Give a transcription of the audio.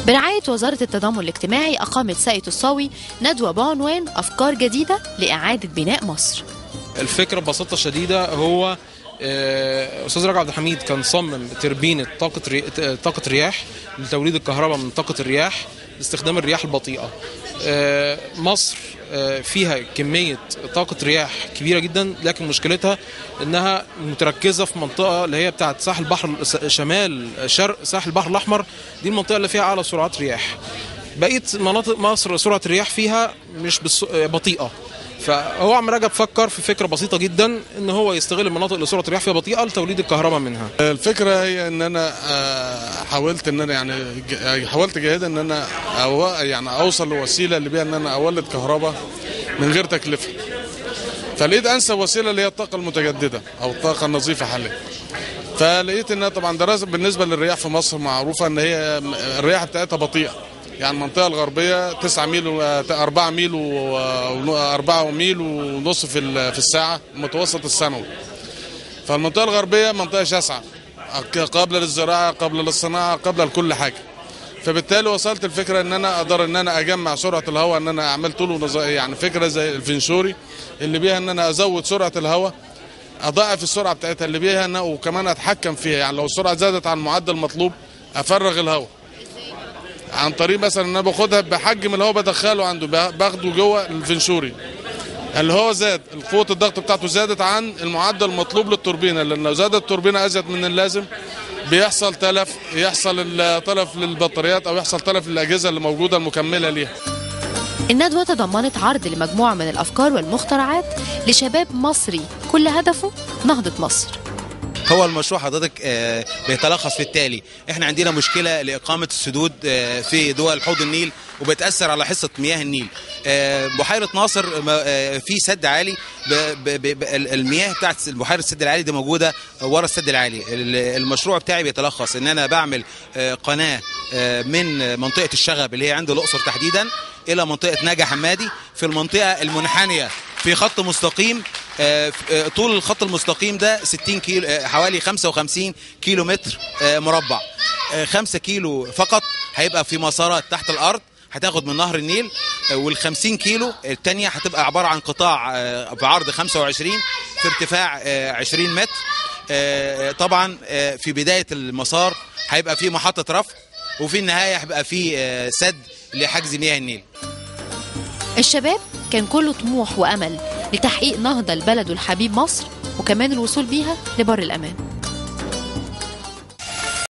برعاية وزارة التضامن الاجتماعي أقامت ساقية الصاوي ندوة بعنوان أفكار جديدة لإعادة بناء مصر الفكرة ببساطة شديدة هو آه، أستاذ رجب عبد الحميد كان صمم تربينة طاقة ري... طاقة رياح لتوليد الكهرباء من طاقة الرياح باستخدام الرياح البطيئة آه، مصر آه، فيها كمية طاقة رياح كبيرة جدا لكن مشكلتها انها متركزة في منطقة اللي هي بتاعت ساحل البحر شمال شرق ساحل البحر الاحمر دي المنطقة اللي فيها اعلى سرعات رياح بقيه مناطق مصر سرعه الرياح فيها مش بس بطيئه فهو عم رجب فكر في فكره بسيطه جدا ان هو يستغل المناطق اللي سرعه الرياح فيها بطيئه لتوليد الكهرباء منها الفكره هي ان انا آه، حاولت ان انا يعني ج- حاولت جاهدا ان انا أو يعني اوصل لوسيله اللي بيها ان انا اولد كهرباء من غير تكلفه فلقيت انسب وسيله اللي هي الطاقه المتجدده او الطاقه النظيفه حاليا فلقيت انها طبعا دراسه بالنسبه للرياح في مصر معروفه ان هي الرياح بتاعتها بطيئه يعني المنطقه الغربيه 9 ميل و 4 ميل و 4 ميل ونص في ال- في الساعه المتوسط السنوي فالمنطقه الغربيه منطقه شاسعه قابله للزراعه قابله للصناعه قابله لكل حاجه فبالتالي وصلت الفكره ان انا اقدر ان انا اجمع سرعه الهواء ان انا اعمل طول ونظ- يعني فكره زي الفنشوري اللي بيها ان انا ازود سرعه الهواء اضاعف السرعه بتاعتها اللي بيها ان وكمان اتحكم فيها يعني لو السرعه زادت عن المعدل المطلوب افرغ الهواء عن طريق مثلا ان انا باخدها بحجم الهواء بدخله عنده باخده جوه الفنشوري اللي هو زاد قوه الضغط بتاعته زادت عن المعدل المطلوب للتوربينه لان لو زادت التوربينه ازيد من اللازم بيحصل تلف يحصل التلف للبطاريات او يحصل تلف للاجهزه اللي موجوده المكمله ليها الندوة تضمنت عرض لمجموعة من الأفكار والمخترعات لشباب مصري كل هدفه نهضة مصر هو المشروع حضرتك آه، بيتلخص في التالي احنا عندنا مشكله لاقامه السدود آه، في دول حوض النيل وبتاثر على حصه مياه النيل آه، بحيره ناصر ما- آه، في سد عالي ب- ب- ب- ب- المياه بتاعت بحيره السد العالي دي موجوده ورا السد العالي ال- المشروع بتاعي بيتلخص ان انا بعمل آه، قناه آه، من منطقه الشغب اللي هي عند الاقصر تحديدا الى منطقه ناجي حمادي في المنطقه المنحنيه في خط مستقيم آه، ف- آه، طول الخط المستقيم ده 60 كيلو آه، حوالي 55 كيلو متر آه، مربع 5 كيلو فقط هيبقى في مسارات تحت الارض هتاخد من نهر النيل وال 50 كيلو الثانيه هتبقى عباره عن قطاع آه، بعرض 25 في ارتفاع آه، 20 متر آه، طبعا آه، في بدايه المسار هيبقى في محطه رفع وفي النهايه هيبقى في آه، سد لحجز مياه النيل الشباب كان كله طموح وأمل لتحقيق نهضة البلد الحبيب مصر وكمان الوصول بيها لبر الأمان